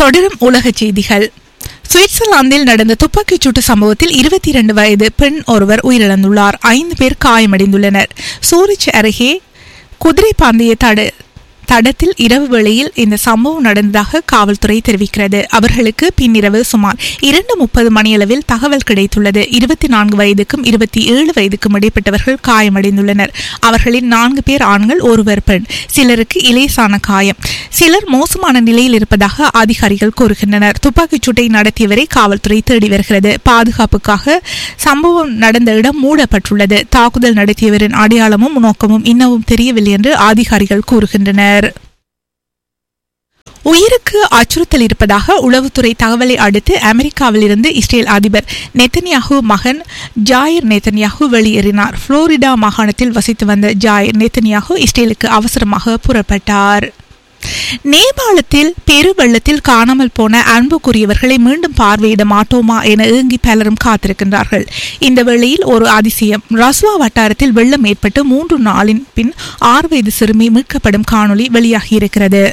தொடரும் உலக செய்திகள் சுவிட்சர்லாந்தில் நடந்த துப்பாக்கிச் சூட்டு சம்பவத்தில் இருபத்தி இரண்டு வயது பெண் ஒருவர் உயிரிழந்துள்ளார் ஐந்து பேர் காயமடைந்துள்ளனர் சூரிச் அருகே குதிரை பந்தய தட தடத்தில் இரவு வேளையில் இந்த சம்பவம் நடந்ததாக காவல்துறை தெரிவிக்கிறது அவர்களுக்கு பின்னிரவு சுமார் இரண்டு முப்பது மணியளவில் தகவல் கிடைத்துள்ளது இருபத்தி நான்கு வயதுக்கும் இருபத்தி ஏழு வயதுக்கும் இடைப்பட்டவர்கள் காயமடைந்துள்ளனர் அவர்களில் நான்கு பேர் ஆண்கள் ஒருவர் பெண் சிலருக்கு இலேசான காயம் சிலர் மோசமான நிலையில் இருப்பதாக அதிகாரிகள் கூறுகின்றனர் துப்பாக்கிச் சூட்டை நடத்தியவரை காவல்துறை தேடி வருகிறது பாதுகாப்புக்காக சம்பவம் நடந்த இடம் மூடப்பட்டுள்ளது தாக்குதல் நடத்தியவரின் அடையாளமும் நோக்கமும் இன்னமும் தெரியவில்லை என்று அதிகாரிகள் கூறுகின்றனர் உயிருக்கு அச்சுறுத்தல் இருப்பதாக உளவுத்துறை தகவலை அடுத்து அமெரிக்காவிலிருந்து இஸ்ரேல் அதிபர் நெத்தன்யாகு மகன் ஜாயிர் நெத்தன்யாகு வெளியேறினார் புளோரிடா மாகாணத்தில் வசித்து வந்த ஜாயிர் நெத்தன்யாகு இஸ்ரேலுக்கு அவசரமாக புறப்பட்டார் நேபாளத்தில் பெருவெள்ளத்தில் காணாமல் போன அன்புக்குரியவர்களை மீண்டும் பார்வையிட மாட்டோமா என ஏங்கி பலரும் காத்திருக்கின்றார்கள் இந்த வேளையில் ஒரு அதிசயம் ரஸ்வா வட்டாரத்தில் வெள்ளம் ஏற்பட்டு மூன்று நாளின் பின் ஆறு வயது சிறுமி மீட்கப்படும் காணொளி வெளியாகியிருக்கிறது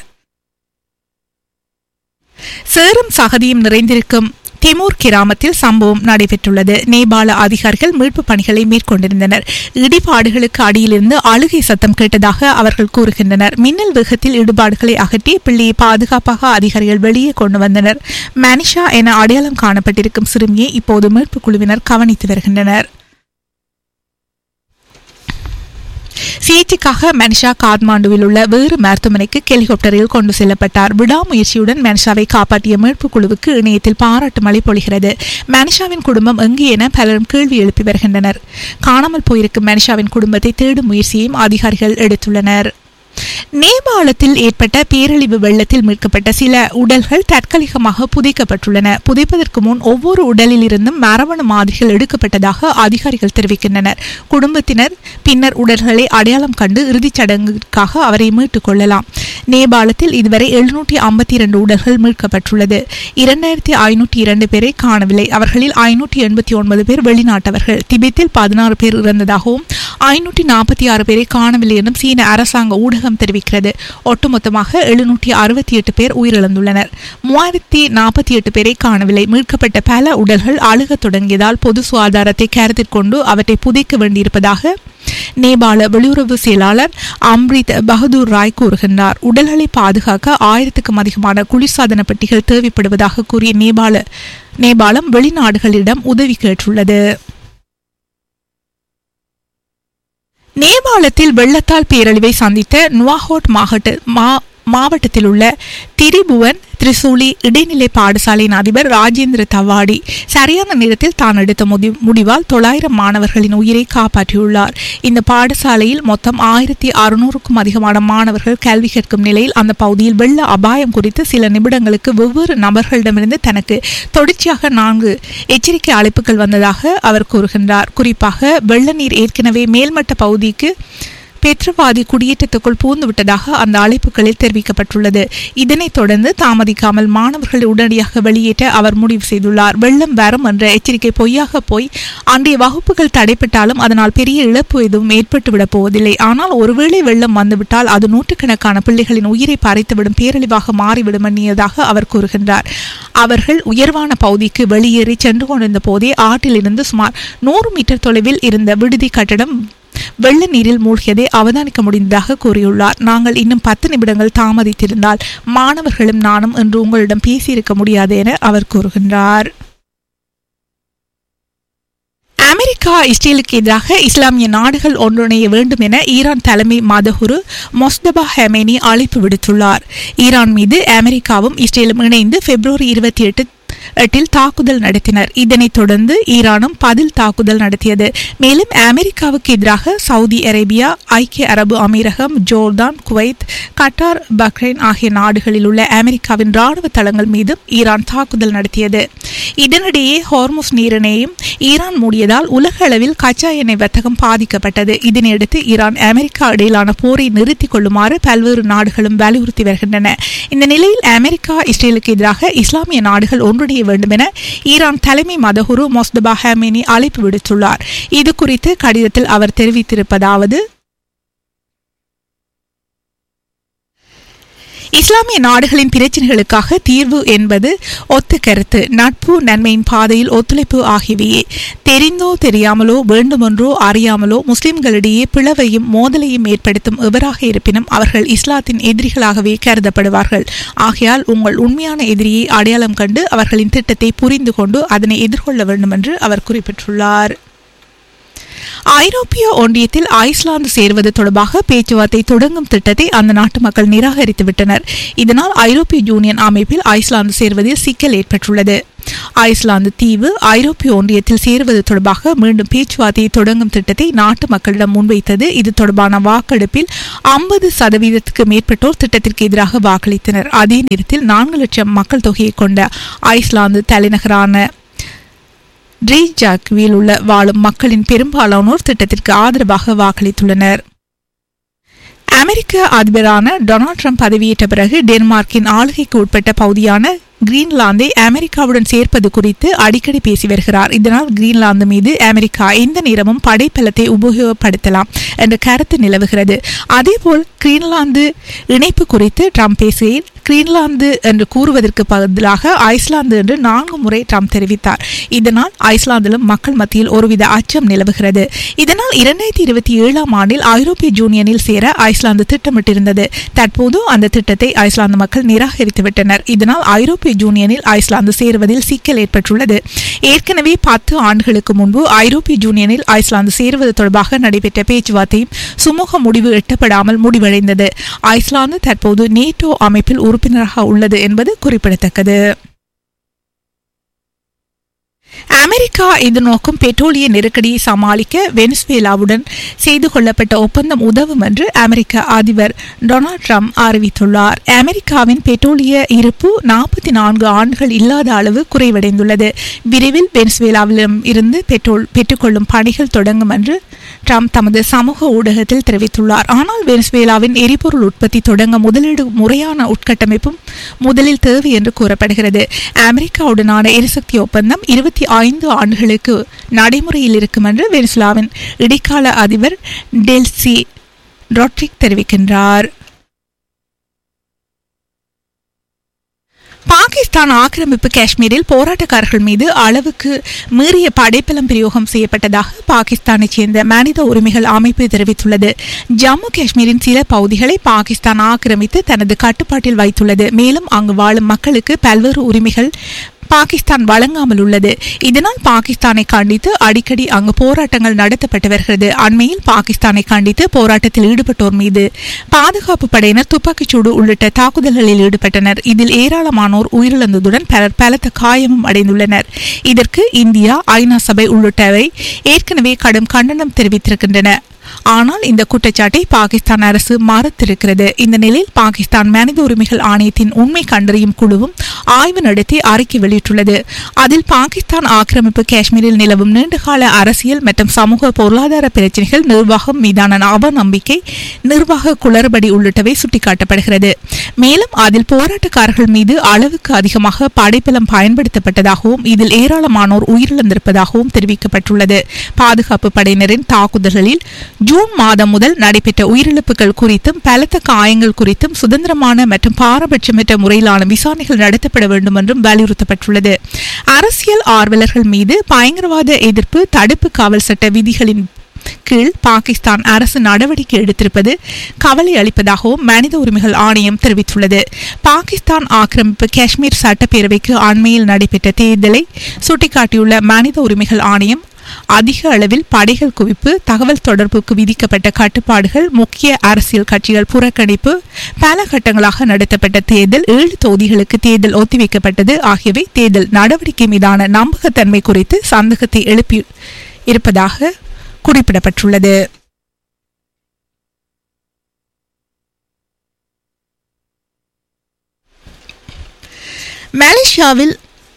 சேரும் சகதியும் நிறைந்திருக்கும் திமூர் கிராமத்தில் சம்பவம் நடைபெற்றுள்ளது நேபாள அதிகாரிகள் மீட்பு பணிகளை மேற்கொண்டிருந்தனர் இடிபாடுகளுக்கு அடியிலிருந்து அழுகை சத்தம் கேட்டதாக அவர்கள் கூறுகின்றனர் மின்னல் வேகத்தில் இடிபாடுகளை அகற்றி பிள்ளையை பாதுகாப்பாக அதிகாரிகள் வெளியே கொண்டு வந்தனர் மனிஷா என அடையாளம் காணப்பட்டிருக்கும் சிறுமியை இப்போது மீட்பு குழுவினர் கவனித்து வருகின்றனர் சிகிச்சைக்காக மனிஷா காத்மாண்டுவில் உள்ள வேறு மருத்துவமனைக்கு ஹெலிகாப்டரில் கொண்டு செல்லப்பட்டார் விடாமுயற்சியுடன் மனிஷாவை காப்பாற்றிய மீட்பு குழுவுக்கு இணையத்தில் பாராட்டு மழை பொழிகிறது மனிஷாவின் குடும்பம் எங்கு என பலரும் கேள்வி எழுப்பி வருகின்றனர் காணாமல் போயிருக்கும் மனிஷாவின் குடும்பத்தை தேடும் முயற்சியையும் அதிகாரிகள் எடுத்துள்ளனர் நேபாளத்தில் ஏற்பட்ட பேரழிவு வெள்ளத்தில் மீட்கப்பட்ட சில உடல்கள் தற்காலிகமாக புதைக்கப்பட்டுள்ளன புதைப்பதற்கு முன் ஒவ்வொரு உடலில் இருந்தும் மரபணு மாதிரிகள் எடுக்கப்பட்டதாக அதிகாரிகள் தெரிவிக்கின்றனர் குடும்பத்தினர் பின்னர் உடல்களை அடையாளம் கண்டு இறுதிச் சடங்குக்காக அவரை மீட்டுக் கொள்ளலாம் நேபாளத்தில் இதுவரை எழுநூற்றி ஐம்பத்தி இரண்டு உடல்கள் மீட்கப்பட்டுள்ளது இரண்டாயிரத்தி ஐநூற்றி இரண்டு பேரை காணவில்லை அவர்களில் ஐநூற்றி எண்பத்தி ஒன்பது பேர் வெளிநாட்டவர்கள் திபெத்தில் பதினாறு பேர் இறந்ததாகவும் ஐநூற்றி நாற்பத்தி ஆறு பேரை காணவில்லை என்றும் சீன அரசாங்க ஊடகம் தெரிவிக்கிறது ஒட்டுமொத்தமாக எழுநூற்றி அறுபத்தி எட்டு பேர் உயிரிழந்துள்ளனர் மூவாயிரத்தி நாற்பத்தி எட்டு பேரை காணவில்லை மீட்கப்பட்ட பல உடல்கள் அழுகத் தொடங்கியதால் பொது சுகாதாரத்தை கருத்தில் கொண்டு அவற்றை புதைக்க வேண்டியிருப்பதாக நேபாள வெளியுறவு செயலாளர் அம்ரித் பகதூர் ராய் கூறுகின்றார் உடல்களை பாதுகாக்க ஆயிரத்துக்கும் அதிகமான குளிர்சாதன பெட்டிகள் தேவைப்படுவதாக கூறிய நேபாள நேபாளம் வெளிநாடுகளிடம் உதவி கேட்டுள்ளது நேபாளத்தில் வெள்ளத்தால் பேரழிவை சந்தித்த நுவாஹோட் மாவட்ட மா மாவட்டத்தில் உள்ள திரிபுவன் திரிசூலி இடைநிலை பாடசாலையின் அதிபர் ராஜேந்திர தவாடி சரியான நேரத்தில் தான் எடுத்த முடி- முடிவால் தொள்ளாயிரம் மாணவர்களின் உயிரை காப்பாற்றியுள்ளார் இந்த பாடசாலையில் மொத்தம் ஆயிரத்தி அறுநூறுக்கும் அதிகமான மாணவர்கள் கல்வி கற்கும் நிலையில் அந்த பகுதியில் வெள்ள அபாயம் குறித்து சில நிமிடங்களுக்கு வெவ்வேறு நபர்களிடமிருந்து தனக்கு தொடர்ச்சியாக நான்கு எச்சரிக்கை அழைப்புகள் வந்ததாக அவர் கூறுகின்றார் குறிப்பாக வெள்ள நீர் ஏற்கனவே மேல்மட்ட பகுதிக்கு பெற்றவாதி குடியேற்றத்துக்குள் பூந்துவிட்டதாக அந்த அழைப்புகளில் தெரிவிக்கப்பட்டுள்ளது இதனைத் தொடர்ந்து தாமதிக்காமல் மாணவர்களை உடனடியாக வெளியேற்ற அவர் முடிவு செய்துள்ளார் வெள்ளம் வரும் என்ற எச்சரிக்கை பொய்யாக போய் அன்றைய வகுப்புகள் தடைப்பட்டாலும் அதனால் பெரிய இழப்பு எதுவும் ஏற்பட்டுவிடப் போவதில்லை ஆனால் ஒருவேளை வெள்ளம் வந்துவிட்டால் அது நூற்றுக்கணக்கான பிள்ளைகளின் உயிரை பறித்துவிடும் பேரழிவாக மாறிவிடும் எண்ணியதாக அவர் கூறுகின்றார் அவர்கள் உயர்வான பகுதிக்கு வெளியேறி சென்று கொண்டிருந்த போதே ஆற்றிலிருந்து சுமார் நூறு மீட்டர் தொலைவில் இருந்த விடுதி கட்டடம் வெள்ள நீரில் மூழ்கியதை அவதானிக்க முடிந்ததாக கூறியுள்ளார் நாங்கள் இன்னும் பத்து நிமிடங்கள் தாமதித்திருந்தால் மாணவர்களும் நானும் என்று உங்களிடம் பேசியிருக்க முடியாது என அவர் கூறுகின்றார் அமெரிக்கா இஸ்ரேலுக்கு எதிராக இஸ்லாமிய நாடுகள் ஒன்றிணைய வேண்டும் என ஈரான் தலைமை மதகுரு மொஸ்தபா ஹெமேனி அழைப்பு விடுத்துள்ளார் ஈரான் மீது அமெரிக்காவும் இஸ்ரேலும் இணைந்து பிப்ரவரி இருபத்தி எட்டு எட்டில் தாக்குதல் நடத்தினர் இதனைத் தொடர்ந்து ஈரானும் பதில் தாக்குதல் நடத்தியது மேலும் அமெரிக்காவுக்கு எதிராக சவுதி அரேபியா ஐக்கிய அரபு அமீரகம் ஜோர்தான் குவைத் கட்டார் பக்ரைன் ஆகிய நாடுகளில் உள்ள அமெரிக்காவின் ராணுவ தளங்கள் மீதும் ஈரான் தாக்குதல் நடத்தியது இதனிடையே ஹார்முஸ் நீரிணையும் ஈரான் மூடியதால் உலக அளவில் கச்சா எண்ணெய் வர்த்தகம் பாதிக்கப்பட்டது இதனையடுத்து ஈரான் அமெரிக்கா இடையிலான போரை நிறுத்திக் கொள்ளுமாறு பல்வேறு நாடுகளும் வலியுறுத்தி வருகின்றன இந்த நிலையில் அமெரிக்கா இஸ்ரேலுக்கு எதிராக இஸ்லாமிய நாடுகள் ஒன்றிணைய வேண்டும் என ஈரான் தலைமை மதகுரு மொஸ்தபா ஹமேனி அழைப்பு விடுத்துள்ளார் இது குறித்து கடிதத்தில் அவர் தெரிவித்திருப்பதாவது இஸ்லாமிய நாடுகளின் பிரச்சினைகளுக்காக தீர்வு என்பது ஒத்த கருத்து நட்பு நன்மையின் பாதையில் ஒத்துழைப்பு ஆகியவையே தெரிந்தோ தெரியாமலோ வேண்டுமென்றோ அறியாமலோ முஸ்லிம்களிடையே பிளவையும் மோதலையும் ஏற்படுத்தும் எவராக இருப்பினும் அவர்கள் இஸ்லாத்தின் எதிரிகளாகவே கருதப்படுவார்கள் ஆகையால் உங்கள் உண்மையான எதிரியை அடையாளம் கண்டு அவர்களின் திட்டத்தை புரிந்து கொண்டு அதனை எதிர்கொள்ள வேண்டும் என்று அவர் குறிப்பிட்டுள்ளார் ஐரோப்பிய ஒன்றியத்தில் ஐஸ்லாந்து சேர்வது தொடர்பாக பேச்சுவார்த்தை தொடங்கும் திட்டத்தை அந்த நாட்டு மக்கள் நிராகரித்துவிட்டனர் இதனால் ஐரோப்பிய யூனியன் அமைப்பில் ஐஸ்லாந்து சேர்வதில் சிக்கல் ஏற்பட்டுள்ளது ஐஸ்லாந்து தீவு ஐரோப்பிய ஒன்றியத்தில் சேருவது தொடர்பாக மீண்டும் பேச்சுவார்த்தையை தொடங்கும் திட்டத்தை நாட்டு மக்களிடம் முன்வைத்தது இது தொடர்பான வாக்கெடுப்பில் ஐம்பது சதவீதத்துக்கு மேற்பட்டோர் திட்டத்திற்கு எதிராக வாக்களித்தனர் அதே நேரத்தில் நான்கு லட்சம் மக்கள் தொகையை கொண்ட ஐஸ்லாந்து தலைநகரான ட்ரீஜாக்வில் உள்ள வாழும் மக்களின் பெரும்பாலானோர் திட்டத்திற்கு ஆதரவாக வாக்களித்துள்ளனர் அமெரிக்க அதிபரான டொனால்ட் ட்ரம்ப் பதவியேற்ற பிறகு டென்மார்க்கின் ஆளுகைக்கு உட்பட்ட பகுதியான கிரீன்லாந்தை அமெரிக்காவுடன் சேர்ப்பது குறித்து அடிக்கடி பேசி வருகிறார் இதனால் கிரீன்லாந்து மீது அமெரிக்கா எந்த நேரமும் படைப்பலத்தை உபயோகப்படுத்தலாம் என்ற கருத்து நிலவுகிறது அதேபோல் கிரீன்லாந்து இணைப்பு குறித்து ட்ரம்ப் பேசுகையில் கிரீன்லாந்து என்று கூறுவதற்கு பதிலாக ஐஸ்லாந்து என்று நான்கு முறை ட்ரம்ப் தெரிவித்தார் இதனால் ஐஸ்லாந்திலும் மக்கள் மத்தியில் ஒருவித அச்சம் நிலவுகிறது இதனால் இரண்டாயிரத்தி இருபத்தி ஏழாம் ஆண்டில் ஐரோப்பிய யூனியனில் சேர ஐஸ்லாந்து திட்டமிட்டிருந்தது தற்போது அந்த திட்டத்தை ஐஸ்லாந்து மக்கள் நிராகரித்துவிட்டனர் இதனால் ஐரோப்பிய யூனியனில் ஐஸ்லாந்து சேருவதில் சிக்கல் ஏற்பட்டுள்ளது ஏற்கனவே பத்து ஆண்டுகளுக்கு முன்பு ஐரோப்பிய யூனியனில் ஐஸ்லாந்து சேருவது தொடர்பாக நடைபெற்ற பேச்சுவார்த்தையும் சுமூக முடிவு எட்டப்படாமல் முடிவடைந்தது ஐஸ்லாந்து தற்போது நேட்டோ அமைப்பில் உறுப்பினராக உள்ளது என்பது குறிப்பிடத்தக்கது அமெரிக்கா எதிர்நோக்கும் பெட்ரோலிய நெருக்கடியை சமாளிக்க வெனிசுவேலாவுடன் செய்து கொள்ளப்பட்ட ஒப்பந்தம் உதவும் என்று அமெரிக்க அதிபர் டொனால்ட் ட்ரம்ப் அறிவித்துள்ளார் அமெரிக்காவின் பெட்ரோலிய இருப்பு நாற்பத்தி நான்கு ஆண்டுகள் இல்லாத அளவு குறைவடைந்துள்ளது விரைவில் வெனிசுவேலாவிடம் இருந்து பெட்ரோல் பெற்றுக்கொள்ளும் பணிகள் தொடங்கும் என்று ட்ரம்ப் தமது சமூக ஊடகத்தில் தெரிவித்துள்ளார் ஆனால் வெனிசுவேலாவின் எரிபொருள் உற்பத்தி தொடங்க முதலீடு முறையான உட்கட்டமைப்பும் முதலில் தேவை என்று கூறப்படுகிறது அமெரிக்காவுடனான எரிசக்தி ஒப்பந்தம் இருபத்தி ஐந்து ஆண்டுகளுக்கு நடைமுறையில் இருக்கும் என்று வெனிசுலாவின் இடைக்கால அதிபர் டெல்சி ரொட்ரிக் தெரிவிக்கின்றார் பாகிஸ்தான் ஆக்கிரமிப்பு காஷ்மீரில் போராட்டக்காரர்கள் மீது அளவுக்கு மீறிய படைப்பலம் பிரயோகம் செய்யப்பட்டதாக பாகிஸ்தானைச் சேர்ந்த மனித உரிமைகள் அமைப்பு தெரிவித்துள்ளது ஜம்மு காஷ்மீரின் சில பகுதிகளை பாகிஸ்தான் ஆக்கிரமித்து தனது கட்டுப்பாட்டில் வைத்துள்ளது மேலும் அங்கு வாழும் மக்களுக்கு பல்வேறு உரிமைகள் பாகிஸ்தான் வழங்காமல் உள்ளது இதனால் பாகிஸ்தானை கண்டித்து அடிக்கடி அங்கு போராட்டங்கள் நடத்தப்பட்டு வருகிறது அண்மையில் பாகிஸ்தானை கண்டித்து போராட்டத்தில் ஈடுபட்டோர் மீது பாதுகாப்பு படையினர் துப்பாக்கிச்சூடு உள்ளிட்ட தாக்குதல்களில் ஈடுபட்டனர் இதில் ஏராளமானோர் உயிரிழந்ததுடன் பலர் பலத்த காயமும் அடைந்துள்ளனர் இதற்கு இந்தியா ஐநா சபை உள்ளிட்டவை ஏற்கனவே கடும் கண்டனம் தெரிவித்திருக்கின்றன ஆனால் இந்த குற்றச்சாட்டை பாகிஸ்தான் அரசு மறுத்திருக்கிறது இந்த நிலையில் பாகிஸ்தான் மனித உரிமைகள் ஆணையத்தின் உண்மை கண்டறியும் குழுவும் ஆய்வு நடத்தி அறிக்கை வெளியிட்டுள்ளது அதில் பாகிஸ்தான் ஆக்கிரமிப்பு காஷ்மீரில் நிலவும் நீண்டகால அரசியல் மற்றும் சமூக பொருளாதார பிரச்சினைகள் நிர்வாகம் மீதான அவநம்பிக்கை நிர்வாக குளறுபடி உள்ளிட்டவை சுட்டிக்காட்டப்படுகிறது மேலும் அதில் போராட்டக்காரர்கள் மீது அளவுக்கு அதிகமாக படைப்பலம் பயன்படுத்தப்பட்டதாகவும் இதில் ஏராளமானோர் உயிரிழந்திருப்பதாகவும் தெரிவிக்கப்பட்டுள்ளது பாதுகாப்பு படையினரின் தாக்குதல்களில் ஜூன் மாதம் முதல் நடைபெற்ற உயிரிழப்புகள் குறித்தும் பலத்த காயங்கள் குறித்தும் சுதந்திரமான மற்றும் பாரபட்சமற்ற முறையிலான விசாரணைகள் நடத்தப்பட வேண்டும் என்றும் வலியுறுத்தப்பட்டுள்ளது அரசியல் ஆர்வலர்கள் மீது பயங்கரவாத எதிர்ப்பு தடுப்பு காவல் சட்ட விதிகளின் கீழ் பாகிஸ்தான் அரசு நடவடிக்கை எடுத்திருப்பது கவலை அளிப்பதாகவும் மனித உரிமைகள் ஆணையம் தெரிவித்துள்ளது பாகிஸ்தான் ஆக்கிரமிப்பு காஷ்மீர் சட்டப்பேரவைக்கு அண்மையில் நடைபெற்ற தேர்தலை சுட்டிக்காட்டியுள்ள மனித உரிமைகள் ஆணையம் அதிக அளவில் படைகள் குவிப்பு தகவல் தொடர்புக்கு விதிக்கப்பட்ட கட்டுப்பாடுகள் முக்கிய அரசியல் கட்சிகள் புறக்கணிப்பு பல கட்டங்களாக நடத்தப்பட்ட தேர்தல் ஏழு தொகுதிகளுக்கு தேர்தல் ஒத்திவைக்கப்பட்டது ஆகியவை தேர்தல் நடவடிக்கை மீதான நம்பகத்தன்மை குறித்து சந்தேகத்தை எழுப்பி இருப்பதாக குறிப்பிடப்பட்டுள்ளது மலேசியாவில்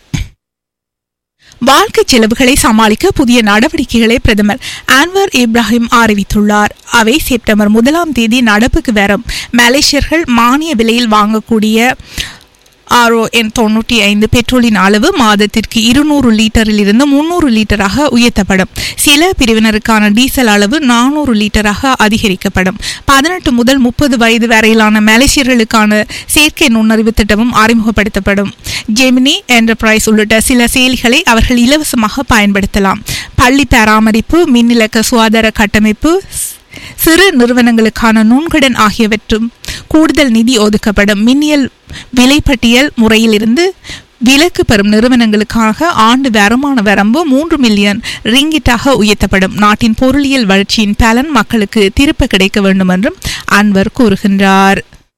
வாழ்க்கை செலவுகளை சமாளிக்க புதிய நடவடிக்கைகளை பிரதமர் அன்வர் இப்ராஹிம் அறிவித்துள்ளார் அவை செப்டம்பர் முதலாம் தேதி நடப்புக்கு வரும் மலேசியர்கள் மானிய விலையில் வாங்கக்கூடிய ஆர்ஓஎன் தொண்ணூற்றி ஐந்து பெட்ரோலின் அளவு மாதத்திற்கு இருநூறு லிட்டரில் இருந்து முன்னூறு லிட்டராக உயர்த்தப்படும் சில பிரிவினருக்கான டீசல் அளவு நானூறு லிட்டராக அதிகரிக்கப்படும் பதினெட்டு முதல் முப்பது வயது வரையிலான மலேசியர்களுக்கான செயற்கை நுண்ணறிவு திட்டமும் அறிமுகப்படுத்தப்படும் ஜெமினி என்டர்பிரைஸ் உள்ளிட்ட சில செயலிகளை அவர்கள் இலவசமாக பயன்படுத்தலாம் பள்ளி பராமரிப்பு மின்னிலக்க சுகாதார கட்டமைப்பு சிறு நிறுவனங்களுக்கான நுண்கடன் ஆகியவற்றும் கூடுதல் நிதி ஒதுக்கப்படும் மின்னியல் விலைப்பட்டியல் முறையிலிருந்து விலக்கு பெறும் நிறுவனங்களுக்காக ஆண்டு வருமான வரம்பு மூன்று மில்லியன் ரிங்கிட்டாக உயர்த்தப்படும் நாட்டின் பொருளியல் வளர்ச்சியின் பலன் மக்களுக்கு திருப்ப கிடைக்க வேண்டும் என்றும் அன்வர் கூறுகின்றார்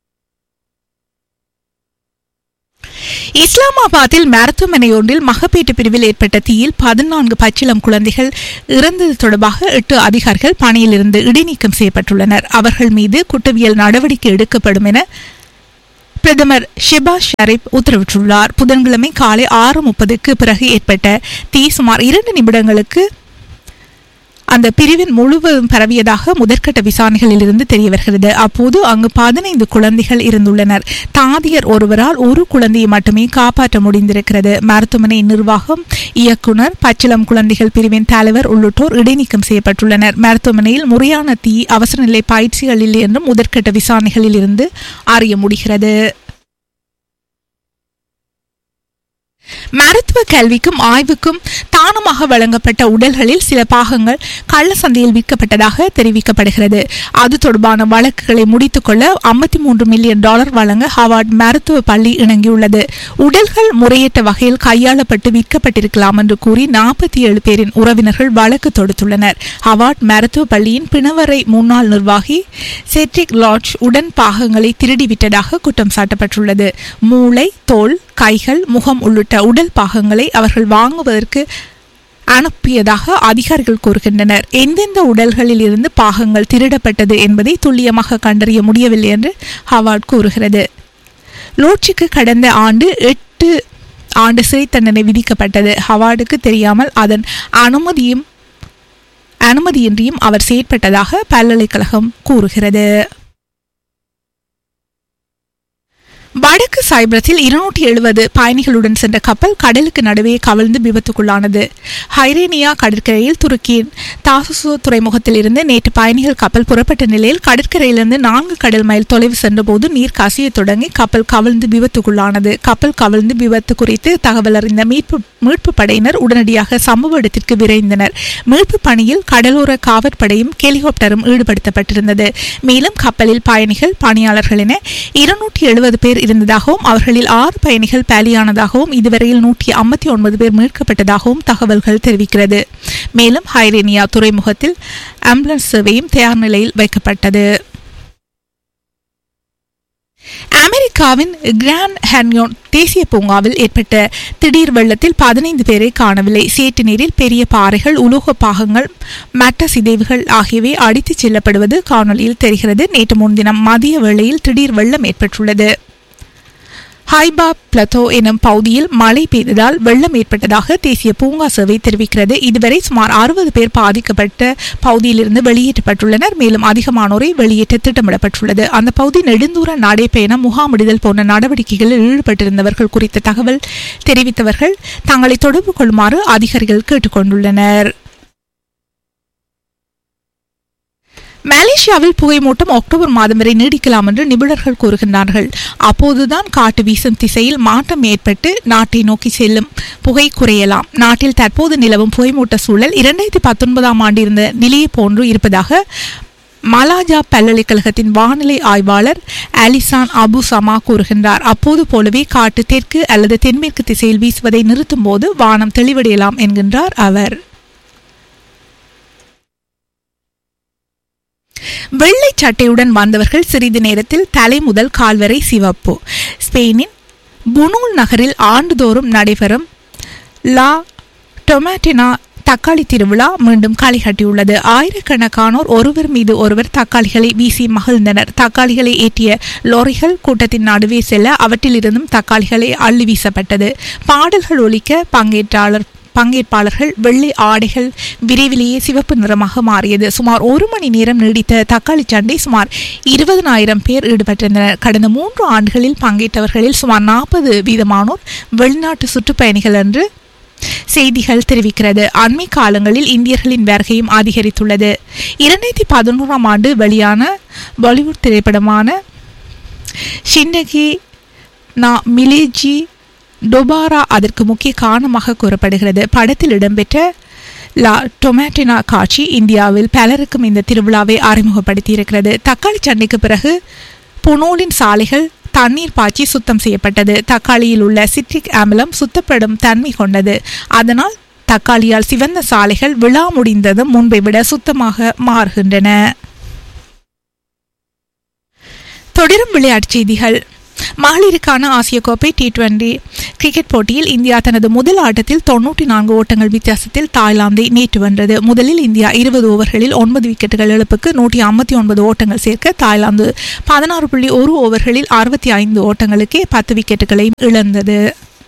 இஸ்லாமாபாத்தில் மருத்துவமனை ஒன்றில் மகப்பேட்டு பிரிவில் ஏற்பட்ட தீயில் பதினான்கு பச்சிளம் குழந்தைகள் இறந்தது தொடர்பாக எட்டு அதிகாரிகள் பணியிலிருந்து இடைநீக்கம் செய்யப்பட்டுள்ளனர் அவர்கள் மீது குற்றவியல் நடவடிக்கை எடுக்கப்படும் என பிரதமர் ஷிபாஸ் ஷரீப் உத்தரவிட்டுள்ளார் புதன்கிழமை காலை ஆறு முப்பதுக்கு பிறகு ஏற்பட்ட தீ சுமார் இரண்டு நிமிடங்களுக்கு அந்த பிரிவின் முழுவதும் பரவியதாக முதற்கட்ட விசாரணைகளில் இருந்து தெரிய வருகிறது அப்போது அங்கு பதினைந்து குழந்தைகள் இருந்துள்ளனர் தாதியர் ஒருவரால் ஒரு குழந்தையை மட்டுமே காப்பாற்ற முடிந்திருக்கிறது மருத்துவமனை நிர்வாகம் இயக்குனர் பச்சிளம் குழந்தைகள் பிரிவின் தலைவர் உள்ளிட்டோர் இடைநீக்கம் செய்யப்பட்டுள்ளனர் மருத்துவமனையில் முறையான தீ அவசர நிலை பயிற்சிகளில் என்றும் முதற்கட்ட விசாரணைகளில் இருந்து அறிய முடிகிறது மருத்துவ கல்விக்கும் ஆய்வுக்கும் தானமாக வழங்கப்பட்ட உடல்களில் சில பாகங்கள் கள்ள சந்தையில் விற்கப்பட்டதாக தெரிவிக்கப்படுகிறது அது தொடர்பான வழக்குகளை முடித்துக்கொள்ள ஐம்பத்தி மூன்று மில்லியன் டாலர் வழங்க ஹவார்ட் மருத்துவ பள்ளி இணங்கியுள்ளது உடல்கள் முறையற்ற வகையில் கையாளப்பட்டு விற்கப்பட்டிருக்கலாம் என்று கூறி நாற்பத்தி ஏழு பேரின் உறவினர்கள் வழக்கு தொடுத்துள்ளனர் ஹவார்ட் மருத்துவ பள்ளியின் பிணவரை முன்னாள் நிர்வாகி செட்ரிக் லாட்ஜ் உடன் பாகங்களை திருடிவிட்டதாக குற்றம் சாட்டப்பட்டுள்ளது மூளை தோல் கைகள் முகம் உள்ளிட்ட உடல் பாகங்களை அவர்கள் வாங்குவதற்கு அனுப்பியதாக அதிகாரிகள் கூறுகின்றனர் எந்தெந்த உடல்களில் இருந்து பாகங்கள் திருடப்பட்டது என்பதை துல்லியமாக கண்டறிய முடியவில்லை என்று ஹவார்ட் கூறுகிறது லோட்சிக்கு கடந்த ஆண்டு எட்டு ஆண்டு சிறை தண்டனை விதிக்கப்பட்டது ஹவார்டுக்கு தெரியாமல் அதன் அனுமதியும் அனுமதியின்றியும் அவர் செயற்பட்டதாக பல்கலைக்கழகம் கூறுகிறது வடக்கு சைப்ரஸில் இருநூற்றி எழுபது பயணிகளுடன் சென்ற கப்பல் கடலுக்கு நடுவே கவிழ்ந்து விபத்துக்குள்ளானது ஹைரேனியா கடற்கரையில் துருக்கியின் தாசுசு துறைமுகத்தில் இருந்து நேற்று பயணிகள் கப்பல் புறப்பட்ட நிலையில் கடற்கரையிலிருந்து நான்கு கடல் மைல் தொலைவு சென்றபோது நீர் கசிய தொடங்கி கப்பல் கவிழ்ந்து விபத்துக்குள்ளானது கப்பல் கவிழ்ந்து விபத்து குறித்து தகவல் அறிந்த மீட்பு மீட்பு படையினர் உடனடியாக சம்பவ இடத்திற்கு விரைந்தனர் மீட்பு பணியில் கடலோர காவற்படையும் ஹெலிகாப்டரும் ஈடுபடுத்தப்பட்டிருந்தது மேலும் கப்பலில் பயணிகள் பணியாளர்கள் என இருநூற்றி எழுபது பேர் இருந்ததாகவும் அவர்களில் ஆறு பயணிகள் பலியானதாகவும் இதுவரையில் நூற்றி ஐம்பத்தி ஒன்பது பேர் மீட்கப்பட்டதாகவும் தகவல்கள் தெரிவிக்கிறது மேலும் ஹைரேனியா துறைமுகத்தில் ஆம்புலன்ஸ் சேவையும் தயார் நிலையில் வைக்கப்பட்டது அமெரிக்காவின் கிராண்ட் ஹேன்யோன் தேசிய பூங்காவில் ஏற்பட்ட திடீர் வெள்ளத்தில் பதினைந்து பேரை காணவில்லை சேட்டு நீரில் பெரிய பாறைகள் உலோக பாகங்கள் மட்ட சிதைவுகள் ஆகியவை அடித்துச் செல்லப்படுவது காணொலியில் தெரிகிறது நேற்று முன்தினம் மதிய வேளையில் திடீர் வெள்ளம் ஏற்பட்டுள்ளது ஹைபா பிளத்தோ எனும் பகுதியில் மழை பெய்ததால் வெள்ளம் ஏற்பட்டதாக தேசிய பூங்கா சேவை தெரிவிக்கிறது இதுவரை சுமார் அறுபது பேர் பாதிக்கப்பட்ட பகுதியிலிருந்து வெளியேற்றப்பட்டுள்ளனர் மேலும் அதிகமானோரை வெளியேற்ற திட்டமிடப்பட்டுள்ளது அந்த பகுதி நெடுந்தூர நடைபயணம் முகாமிடுதல் போன்ற நடவடிக்கைகளில் ஈடுபட்டிருந்தவர்கள் குறித்த தகவல் தெரிவித்தவர்கள் தங்களை தொடர்பு கொள்ளுமாறு அதிகாரிகள் கேட்டுக்கொண்டுள்ளனர் மலேசியாவில் புகைமூட்டம் அக்டோபர் மாதம் வரை நீடிக்கலாம் என்று நிபுணர்கள் கூறுகின்றார்கள் அப்போதுதான் காட்டு வீசும் திசையில் மாற்றம் ஏற்பட்டு நாட்டை நோக்கி செல்லும் புகை குறையலாம் நாட்டில் தற்போது நிலவும் புகைமூட்ட சூழல் இரண்டாயிரத்தி பத்தொன்பதாம் ஆண்டு இருந்த நிலையை போன்று இருப்பதாக மலாஜா பல்கலைக்கழகத்தின் வானிலை ஆய்வாளர் அலிசான் அபு சமா கூறுகின்றார் அப்போது போலவே காட்டு தெற்கு அல்லது தென்மேற்கு திசையில் வீசுவதை நிறுத்தும் போது வானம் தெளிவடையலாம் என்கின்றார் அவர் வெள்ளை சட்டையுடன் வந்தவர்கள் சிறிது நேரத்தில் தலை முதல் கால் வரை சிவப்பு ஸ்பெயினின் புனூல் நகரில் ஆண்டுதோறும் நடைபெறும் லா டொமேட்டினா தக்காளி திருவிழா மீண்டும் களை கட்டியுள்ளது ஆயிரக்கணக்கானோர் ஒருவர் மீது ஒருவர் தக்காளிகளை வீசி மகிழ்ந்தனர் தக்காளிகளை ஏற்றிய லோரிகள் கூட்டத்தின் நடுவே செல்ல அவற்றிலிருந்தும் தக்காளிகளை அள்ளி வீசப்பட்டது பாடல்கள் ஒலிக்க பங்கேற்றாளர் பங்கேற்பாளர்கள் வெள்ளை ஆடைகள் விரைவிலேயே சிவப்பு நிறமாக மாறியது சுமார் ஒரு மணி நேரம் நீடித்த தக்காளி சண்டை சுமார் இருபதனாயிரம் பேர் ஈடுபட்டிருந்தனர் கடந்த மூன்று ஆண்டுகளில் பங்கேற்றவர்களில் சுமார் நாற்பது வீதமானோர் வெளிநாட்டு சுற்றுப்பயணிகள் என்று செய்திகள் தெரிவிக்கிறது அண்மை காலங்களில் இந்தியர்களின் வருகையும் அதிகரித்துள்ளது இரண்டாயிரத்தி பதினோராம் ஆண்டு வெளியான பாலிவுட் திரைப்படமான ஷிண்டகி நா மிலேஜி டொபாரா அதற்கு முக்கிய காரணமாக கூறப்படுகிறது படத்தில் இடம்பெற்ற லா டொமேட்டினா காட்சி இந்தியாவில் பலருக்கும் இந்த திருவிழாவை அறிமுகப்படுத்தியிருக்கிறது தக்காளி சண்டைக்கு பிறகு புனோலின் சாலைகள் தண்ணீர் பாய்ச்சி சுத்தம் செய்யப்பட்டது தக்காளியில் உள்ள சிட்ரிக் அமிலம் சுத்தப்படும் தன்மை கொண்டது அதனால் தக்காளியால் சிவந்த சாலைகள் விழா முடிந்ததும் முன்பை விட சுத்தமாக மாறுகின்றன தொடரும் விளையாட்டுச் செய்திகள் மகளிருக்கான ஆசிய கோப்பை டி டுவெண்டி கிரிக்கெட் போட்டியில் இந்தியா தனது முதல் ஆட்டத்தில் தொன்னூற்றி நான்கு ஓட்டங்கள் வித்தியாசத்தில் தாய்லாந்தை நேற்று வென்றது முதலில் இந்தியா இருபது ஓவர்களில் ஒன்பது விக்கெட்டுகள் இழப்புக்கு நூற்றி ஐம்பத்தி ஒன்பது ஓட்டங்கள் சேர்க்க தாய்லாந்து பதினாறு புள்ளி ஒரு ஓவர்களில் அறுபத்தி ஐந்து ஓட்டங்களுக்கே பத்து விக்கெட்டுகளையும் இழந்தது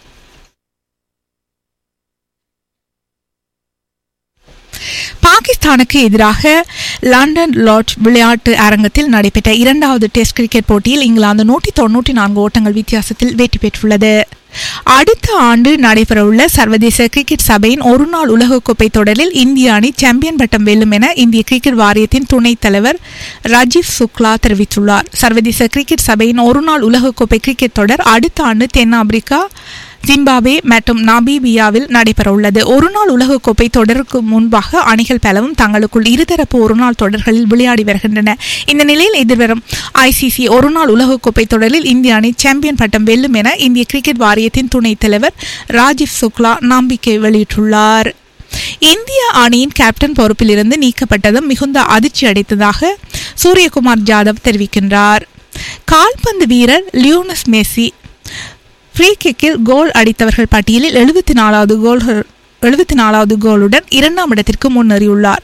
பாகிஸ்தானுக்கு எதிராக லண்டன் லார்ட் விளையாட்டு அரங்கத்தில் நடைபெற்ற இரண்டாவது டெஸ்ட் கிரிக்கெட் போட்டியில் இங்கிலாந்து நூற்றி தொன்னூற்றி நான்கு ஓட்டங்கள் வித்தியாசத்தில் வெற்றி பெற்றுள்ளது அடுத்த ஆண்டு நடைபெறவுள்ள சர்வதேச கிரிக்கெட் சபையின் ஒருநாள் உலகக்கோப்பை தொடரில் இந்திய அணி சாம்பியன் பட்டம் வெல்லும் என இந்திய கிரிக்கெட் வாரியத்தின் துணைத் தலைவர் ராஜீவ் சுக்லா தெரிவித்துள்ளார் சர்வதேச கிரிக்கெட் சபையின் ஒருநாள் உலகக்கோப்பை கிரிக்கெட் தொடர் அடுத்த ஆண்டு தென்னாப்பிரிக்கா ஜிம்பாப்வே மற்றும் நமீபியாவில் நடைபெறவுள்ளது ஒருநாள் உலகக்கோப்பை தொடருக்கு முன்பாக அணிகள் பலவும் தங்களுக்குள் இருதரப்பு ஒருநாள் தொடர்களில் விளையாடி வருகின்றன இந்த நிலையில் எதிர்வரும் ஐசிசி ஒருநாள் உலகக்கோப்பை தொடரில் இந்திய அணி சாம்பியன் பட்டம் வெல்லும் என இந்திய கிரிக்கெட் வாரியத்தின் துணைத் தலைவர் ராஜீவ் சுக்லா நம்பிக்கை வெளியிட்டுள்ளார் இந்திய அணியின் கேப்டன் பொறுப்பிலிருந்து நீக்கப்பட்டதும் மிகுந்த அதிர்ச்சி அடைத்ததாக சூரியகுமார் ஜாதவ் தெரிவிக்கின்றார் கால்பந்து வீரர் லியோனஸ் மெஸ்ஸி ஃப்ரீ கிக்கில் கோல் அடித்தவர்கள் பட்டியலில் எழுபத்தி நாலாவது கோல்கள் எழுபத்தி நாலாவது கோலுடன் இரண்டாம் இடத்திற்கு முன்னேறியுள்ளார்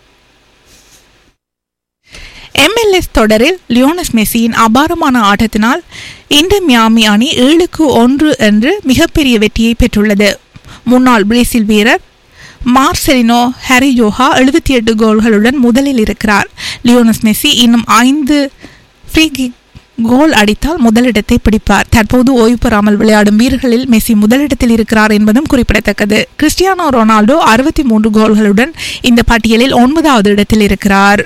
எம்எல்எஸ் தொடரில் லியோனஸ் மெஸ்ஸியின் அபாரமான ஆட்டத்தினால் இன்டர் மியாமி அணி ஏழுக்கு ஒன்று என்று மிகப்பெரிய வெற்றியை பெற்றுள்ளது முன்னாள் பிரேசில் வீரர் மார்செலினோ ஹரிஜோஹா எழுபத்தி எட்டு கோல்களுடன் முதலில் இருக்கிறார் லியோனஸ் மெஸ்ஸி இன்னும் ஐந்து ஃப்ரீ கிக் கோல் அடித்தால் முதலிடத்தை பிடிப்பார் தற்போது ஓய்வு பெறாமல் விளையாடும் வீரர்களில் மெஸ்ஸி முதலிடத்தில் இருக்கிறார் என்பதும் குறிப்பிடத்தக்கது கிறிஸ்டியானோ ரொனால்டோ அறுபத்தி மூன்று கோல்களுடன் இந்த பட்டியலில் ஒன்பதாவது இடத்தில் இருக்கிறார்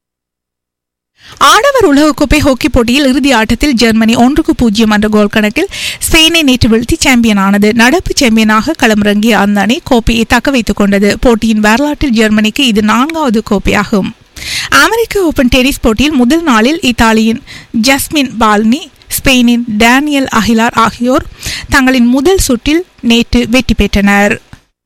ஆடவர் உலகக்கோப்பை ஹாக்கி போட்டியில் இறுதி ஆட்டத்தில் ஜெர்மனி ஒன்றுக்கு பூஜ்ஜியம் என்ற கோல் கணக்கில் ஸ்பெயினை நேற்று வீழ்த்தி சாம்பியன் ஆனது நடப்பு சாம்பியனாக களமிறங்கிய அந்த அணி கோப்பையை தக்க வைத்துக் கொண்டது போட்டியின் வரலாற்றில் ஜெர்மனிக்கு இது நான்காவது கோப்பையாகும் அமெரிக்க ஓபன் டென்னிஸ் போட்டியில் முதல் நாளில் இத்தாலியின் ஜஸ்மின் பால்னி ஸ்பெயினின் டேனியல் அகிலார் ஆகியோர் தங்களின் முதல் சுற்றில் நேற்று வெற்றி பெற்றனர்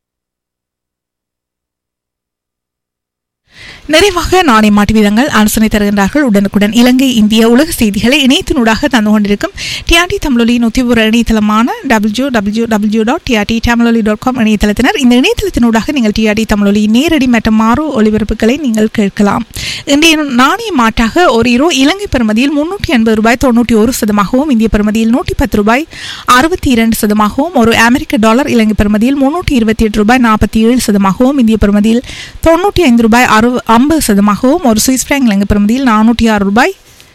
நிறைவாக நாணய மாட்டு வீதங்கள் ஆலோசனை தருகின்றார்கள் உடனுக்குடன் இலங்கை இந்திய உலக செய்திகளை இணையத்தினூடாக தந்து கொண்டிருக்கும் டிஆர்டி தமிழொலி நூற்றி ஒரு இணையதளமான W W W dot TRT Tamiloli dot com இணையதளத்தினர் இந்த இணையதளத்தினூடாக நீங்கள் டிஆர்டி தமிழொலி நேரடி மற்றும் மாறு ஒலிபரப்புகளை நீங்கள் கேட்கலாம் இன்றைய நாணய மாட்டாக ஒரு இரோ இலங்கை பெறுமதியில் முன்னூற்றி எண்பது ரூபாய் தொண்ணூற்றி ஒரு சதமாகவும் இந்திய பெறுமதியில் நூற்றி பத்து ரூபாய் அறுபத்தி இரண்டு சதமாகவும் ஒரு அமெரிக்க டாலர் இலங்கை பெறுமதியில் முன்னூற்றி இருபத்தி எட்டு ரூபாய் நாற்பத்தி ஏழு சதமாகவும் இந்திய பெறுமதியில் தொண்ணூற்றி ஐந்து ரூபாய் அறு ஐம்பது சதமாகவும் ஒரு சுவிஸ் பிராங்க் இலங்கை பெறுமதியில் நானூற்றி ஆறு ரூபாய்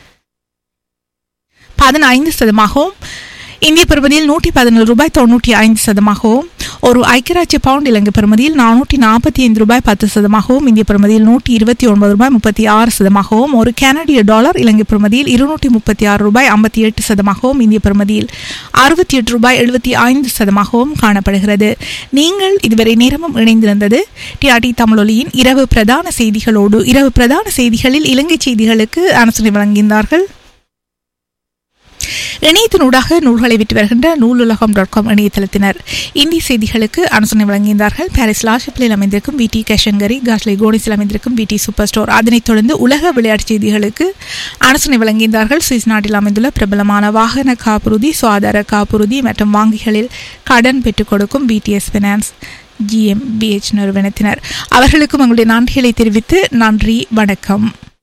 பதினைந்து சதமாகவும் இந்திய பெறுமதியில் நூற்றி பதினேழு ரூபாய் தொண்ணூற்றி ஐந்து சதமாகவும் ஒரு ஐக்கியராட்சிய பவுண்ட் இலங்கை பெறுமதியில் நானூற்றி நாற்பத்தி ஐந்து ரூபாய் பத்து சதமாகவும் இந்திய பெறுமதியில் நூற்றி இருபத்தி ஒன்பது ரூபாய் முப்பத்தி ஆறு சதமாகவும் ஒரு கனடிய டாலர் இலங்கை பெறுமதியில் இருநூற்றி முப்பத்தி ஆறு ரூபாய் ஐம்பத்தி எட்டு சதமாகவும் இந்திய பெறுமதியில் அறுபத்தி எட்டு ரூபாய் எழுபத்தி ஐந்து சதமாகவும் காணப்படுகிறது நீங்கள் இதுவரை நேரமும் இணைந்திருந்தது டிஆர்டி தமிழொலியின் இரவு பிரதான செய்திகளோடு இரவு பிரதான செய்திகளில் இலங்கை செய்திகளுக்கு ஆலோசனை வழங்கினார்கள் இணையத்தினூடாக நூல்களை விட்டு வருகின்ற நூலுலகம் டாட் காம் இணையதளத்தினர் இந்திய செய்திகளுக்கு அனுசரணை வழங்கியிருந்தார்கள் பாரிஸ் லாஷப்பிளில் அமைந்திருக்கும் வி டி கேஷங்கரி காஸ்லை கோனிஸில் அமைந்திருக்கும் வி டி சூப்பர் ஸ்டோர் அதனைத் தொடர்ந்து உலக விளையாட்டு செய்திகளுக்கு அனுசரணை வழங்கியிருந்தார்கள் சுவிஸ் நாட்டில் அமைந்துள்ள பிரபலமான வாகன காப்புறுதி சுகாதார காப்புறுதி மற்றும் வங்கிகளில் கடன் பெற்றுக் கொடுக்கும் பிடிஎஸ் பினான்ஸ் ஜிஎம்பிஎச் நிறுவனத்தினர் அவர்களுக்கும் எங்களுடைய நன்றிகளை தெரிவித்து நன்றி வணக்கம்